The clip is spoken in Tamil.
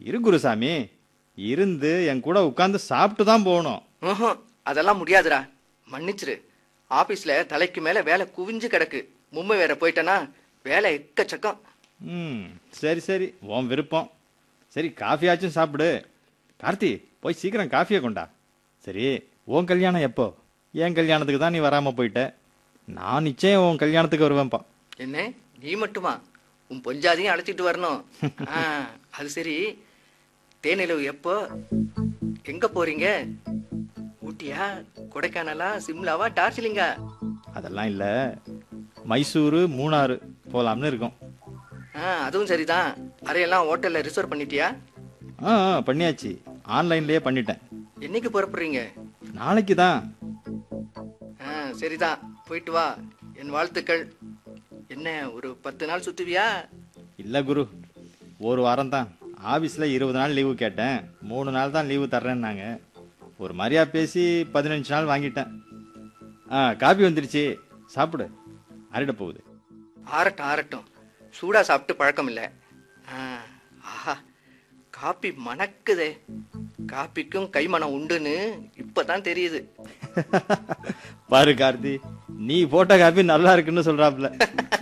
இரு குருசாமி இருந்து என் கூட உட்காந்து சாப்பிட்டு தான் போகணும் ம்ஹும், அதெல்லாம் முடியாதுடா மன்னிச்சிரு ஆபீஸ்ல தலைக்கு மேல வேலை குவிஞ்சு கிடக்கு மும்பை வேற போயிட்டேனா வேலை எக்கச்சக்கம் ம் சரி சரி உன் விருப்பம் சரி காஃபியாச்சும் சாப்பிடு கார்த்தி போய் சீக்கிரம் காஃபியை கொண்டா சரி உன் கல்யாணம் எப்போ என் கல்யாணத்துக்கு தான் நீ வராமல் போயிட்ட நான் நிச்சயம் உன் கல்யாணத்துக்கு வருவேன்ப்பா என்ன நீ மட்டுமா உன் பொஞ்சாதையும் அழைச்சிட்டு வரணும் ஆ, அது சரி தேனிலவு எப்போ எங்க போறீங்க ஊட்டியா கொடைக்கானலா சிம்லாவா டார்ஜிலிங்கா அதெல்லாம் இல்லை மைசூரு மூணாறு போகலாம்னு இருக்கோம் ஆ அதுவும் சரிதான் அறையெல்லாம் ஹோட்டல்ல ரிசர்வ் பண்ணிட்டியா ஆ ஆ, பண்ணியாச்சு ஆன்லைன்லேயே பண்ணிட்டேன் என்னைக்கு புறப்படுறீங்க நாளைக்கு தான் ஆ சரிதான் போயிட்டு வா என் வாழ்த்துக்கள் என்ன ஒரு பத்து நாள் சுத்துவியா இல்லை குரு ஒரு வாரம் தான் ஆஃபீஸில் இருபது நாள் லீவு கேட்டேன் மூணு நாள் தான் லீவு தர்றேன்னாங்க ஒரு மாதிரியா பேசி பதினஞ்சு நாள் வாங்கிட்டேன் ஆ காபி வந்துருச்சு சாப்பிடு அரிட போகுது ஆறட்டும் ஆறட்டும் சூடா சாப்பிட்டு பழக்கம் இல்லை ஆ, ஆஹா காப்பி மணக்குதே காப்பிக்கும் கைமணம் உண்டுன்னு இப்பதான் தெரியுது பாரு கார்த்தி நீ போட்ட காபி நல்லா இருக்குன்னு சொல்றாப்ல